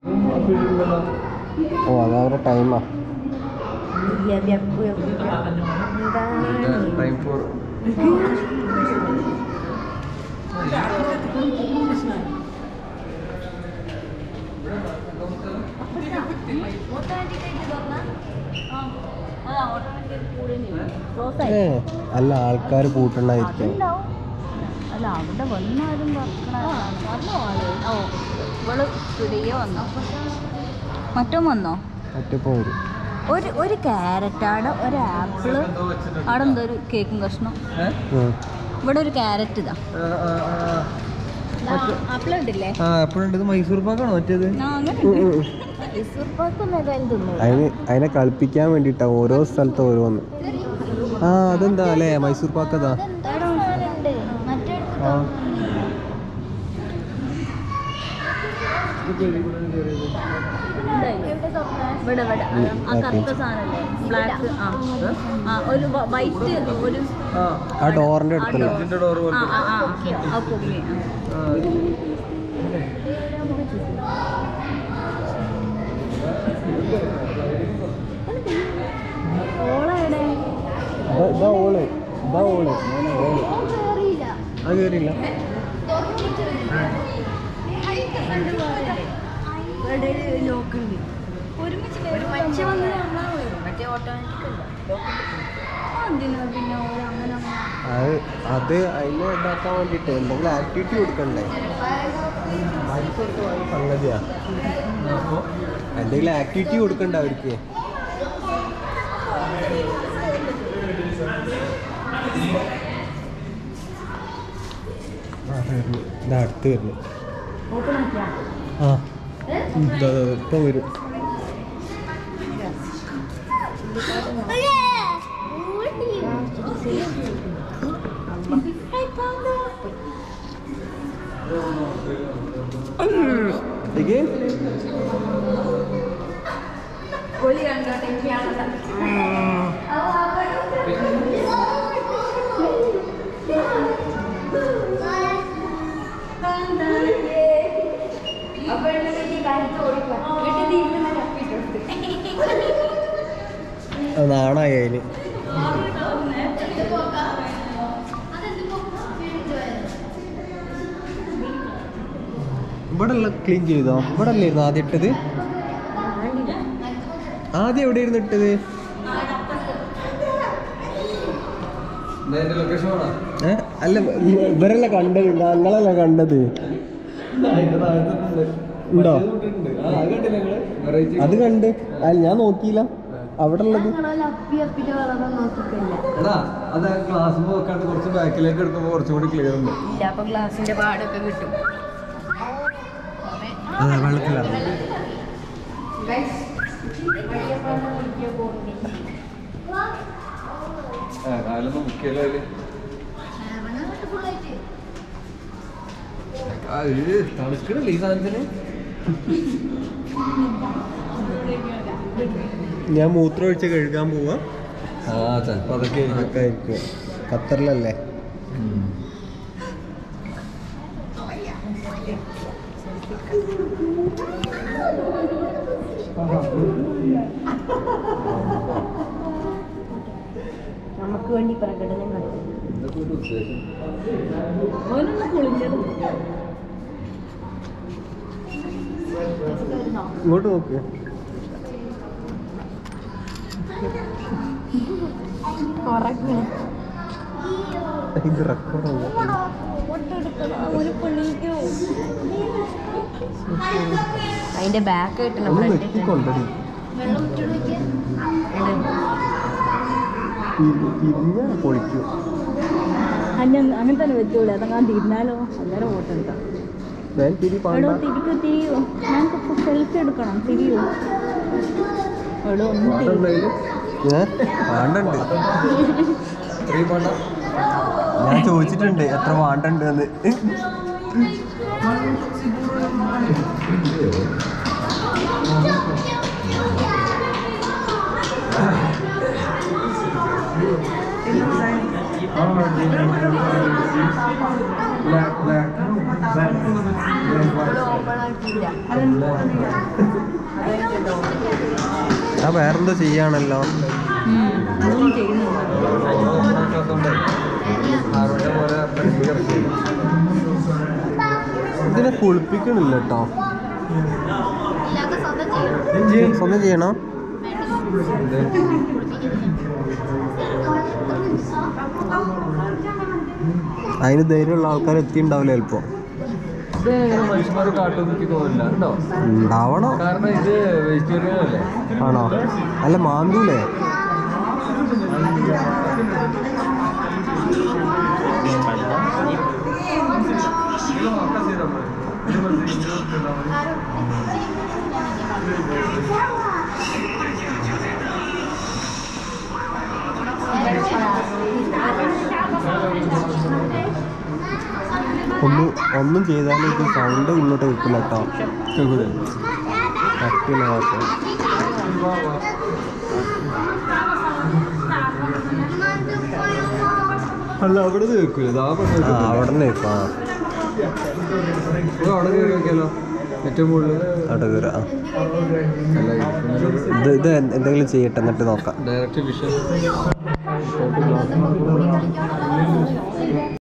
ഓ അത് അവരുടെ ടൈമാ ടൈം ഫോർ ഏ അല്ല ആൾക്കാർ പൂട്ടണ്ടായിരിക്കും അല്ല അവിടെ വന്നാലും ഓ ഇവള് സ്റ്റുഡിയോ വന്നോ മറ്റോ വന്നോ ഒറ്റപ്പം വരും ഒരു ഒരു ക്യാരറ്റ് അവിടെ ഒരു ആപ്പിള് അവിടെ എന്തോ ഒരു കേക്കും കഷ്ണം ഉം. ഇവിടെ ഒരു ക്യാരറ്റ് ഇതാ ആപ്പിൾ ഉണ്ടല്ലേ ആ എപ്പോഴുണ്ട് ഇത് മൈസൂർ പാക്കാണോ മറ്റേത് ആ അങ്ങനെ ഉം, ഉം, ഉം. മൈസൂർപ്പാക്കൊന്നും ഏതായാലും തിന്നു അതിന് അതിനെ കളിപ്പിക്കാൻ വേണ്ടിയിട്ടാ ഓരോ സ്ഥലത്ത് ഓരോന്ന് ആ അതെന്താ അല്ലേ മൈസൂർ പാക്കതാ ആ ഇവിടെ ഇവിടെ ആ കറുത്ത സാധനല്ലേ ബ്ലാക്ക് ആ ആ ഒരു വൈറ്റ് ഒരു ആ ആ ഡോറിന്റെ അടുത്തല്ല ഇതിന്റെ ഡോർ ആ പോലെ ആ ആ ആ പൊങ്ങി ആ ആ. ഓളെവിടെ ഇതാ- ഇതാ ഓള് ഇതാ ഓള് ഓള്. അത് കയറിയില്ല ഒരുമിച്ച് വന്ന് മറ്റേ ഓട്ടോമാറ്റിക് എന്തിനാ പിന്നെ ഓര് അങ്ങനെ അത് അത് അതിനെ ഇതാക്കാൻ വേണ്ടിയിട്ട് എന്തെങ്കിലും ആക്ടിവിറ്റി കൊടുക്കണ്ടേ പൈസ കൊടുത്ത് വാങ്ങിയ സംഗതിയാ അപ്പോ എന്തെങ്കിലും ആക്ടിവിറ്റി കൊടുക്കണ്ട അവർക്ക് ആ, വരുന്നു. ഇതാ അടുത്ത് വരുന്നു ആ ഉം, ഇതാ, ഇതാ, ഇപ്പം വരും Again? അത് നാണായി അതിന് ഇവിടെ ഉള്ള ക്ലീൻ ചെയ്തോ ഇവിടെ അല്ലായിരുന്നു ആദ്യം ഇട്ടത് ആദ്യം എവിടെയായിരുന്നു ഇട്ടത് ഇതാ എന്റെ ലൊക്കേഷൻ വേണോ ഏ? അല്ല ഇവരല്ല കണ്ടത് ഞങ്ങളല്ല കണ്ടത് അതിന്റെ താഴത്തുണ്ട് ഉണ്ടോ? ആ അത് കണ്ടില്ല നിങ്ങള് വെറൈറ്റി അത് കണ്ട് അല്ല ഞാൻ നോക്കിയില്ല അവിടെ ഉള്ളത് എടാ അത് ക്ലാസ് നോക്കാണ്ട് കുറച്ച് ബാക്കിലേക്ക് എടുക്കുമ്പോൾ കുറച്ചും കൂടി ക്ലിയർ ഉണ്ട് ഇല്ല അപ്പൊ ഗ്ലാസിന്റെ പാടൊക്കെ കിട്ടും അതെ വെള്ളത്തിലാണ് ആ കാലൊന്നും മുക്കിയല്ലോ അതില് ആ, ഇത് തണുക്കണില്ലേ ഈ സാധനത്തിന് ഞാൻ മൂത്രം ഒഴിച്ച് കഴുകാൻ പോവാ ആ ചിലപ്പോ അതൊക്കെ ഒക്കെ ആയിരിക്കും ഖത്തറിലല്ലേ നമുക്ക് വേണ്ടി പ്രകടനം കളിക്കും എന്തൊക്കെ ഒരു ഉദ്ദേശം ഓനൊന്ന് കുളിച്ചത് ഇങ്ങോട്ട് നോക്ക് ഇത് റെക്കോർഡ് അതിന്റെ ബാക്ക് കിട്ടണം ഒന്ന് ഫ്രണ്ട് നെറ്റിക്കൊണ്ടടി തിരിഞ്ഞ പൊളിക്കും അങ്ങനെ തന്നെ വെച്ചോളൂ അതങ്ങനെ തിരിഞ്ഞാലോ അന്നേരം വോട്ട് എടുക്കാം ഞാൻ തിരി എടോ പാണ്ട തിരിക്കോ തിരിയോ ഞങ്ങൾക്ക് സെൽഫി എടുക്കണം തിരിയോ എടോ ഒന്ന് തിരി ഏ പാണ്ടുണ്ട് ത്രീ പാണ്ട ഞാൻ ചോദിച്ചിട്ടുണ്ട് എത്ര പാണ്ടുണ്ട് എന്ന് ബ്ലാക്ക് ബ്ലാക്ക് ആ വേറെന്തോ ചെയ്യാണല്ലോ അതൊന്നും ചെയ്യുന്നുണ്ട് ആരുടെ പോലെ പെണ്ണുങ്ങൾ കിടക്കും ഇതിനെ കുളിപ്പിക്കണില്ല കേട്ടോ സ്വന്തം ചെയ്യണോ അതിന് ധൈര്യമുള്ള ആൾക്കാർ എത്തിണ്ടാവില്ല ചിലപ്പോ ഇത് മനുഷ്യന്മാർ കാട്ടുമെന്ന് എനിക്ക് തോന്നില്ല കേട്ടോ ഉണ്ടാവണോ കാരണം ഇത് വെജിറ്റേറിയൻ അല്ലേ ആണോ അല്ല മാന്തൂലേ ഒന്നും ഒന്നും ചെയ്താലും ഇത് സൗണ്ട് ഉള്ളോട്ട് കേൾക്കില്ല കേട്ടോ കേൾക്കൂലേ കട്ടിയുള്ള ഭാഷ അല്ല അവിടെ നിന്ന് കേൾക്കൂലേ ഇതാ പെണ്ണ് ആ അവിടെ നിന്ന് കേൾക്കും ആ കേൾക്കും. അവിടെ കയറി നോക്കിയാലോ ഏറ്റവും കൂടുതൽ അവിടെ കയറുക ആ. അല്ല ഇത് ഇത് എന്തെങ്കിലും ചെയ്യട്ടെ എന്നിട്ട് നോക്കാം ഡയറക്റ്റ് വിഷൻ